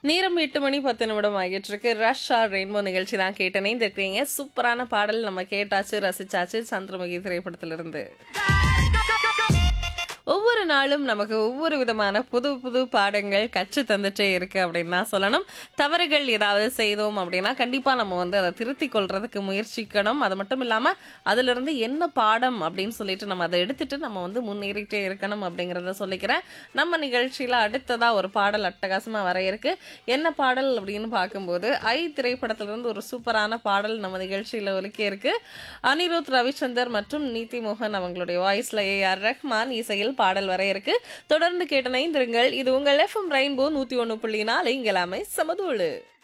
நேரம் எட்டு மணி பத்து நிமிடம் ஆகிட்டு இருக்கு ரஷ் ஆர் ரெயின்போ நிகழ்ச்சி தான் கேட்டனே இருக்கீங்க சூப்பரான பாடல் நம்ம கேட்டாச்சு ரசிச்சாச்சு சந்திரமுகி திரைப்படத்திலிருந்து ஒவ்வொரு நாளும் நமக்கு ஒவ்வொரு விதமான புது புது பாடங்கள் கற்று தந்துட்டே இருக்கு அப்படின்னு தான் சொல்லணும் தவறுகள் ஏதாவது செய்தோம் அப்படின்னா கண்டிப்பா நம்ம வந்து அதை திருத்திக் கொள்றதுக்கு முயற்சிக்கணும் அது மட்டும் இல்லாம அதுல இருந்து என்ன பாடம் அப்படின்னு சொல்லிட்டு நம்ம அதை எடுத்துட்டு நம்ம வந்து முன்னேறிட்டே இருக்கணும் அப்படிங்கறத சொல்லிக்கிறேன் நம்ம நிகழ்ச்சியில அடுத்ததா ஒரு பாடல் அட்டகாசமா வர இருக்கு என்ன பாடல் அப்படின்னு பார்க்கும்போது ஐ திரைப்படத்துல இருந்து ஒரு சூப்பரான பாடல் நம்ம நிகழ்ச்சியில ஒலிக்க இருக்கு அனிருத் ரவிச்சந்தர் மற்றும் நீதி மோகன் அவங்களுடைய வாய்ஸ்ல ஏ ஆர் ரஹ்மான் இசையில் பாடல் வர இருக்கு தொடர்ந்து கேட்டு நைந்திருங்கள் இது உங்கள் எஃப்எம் ரெயின்போ நூத்தி ஒண்ணு புள்ளி நாலு இங்கெல்லாமே சமதூளு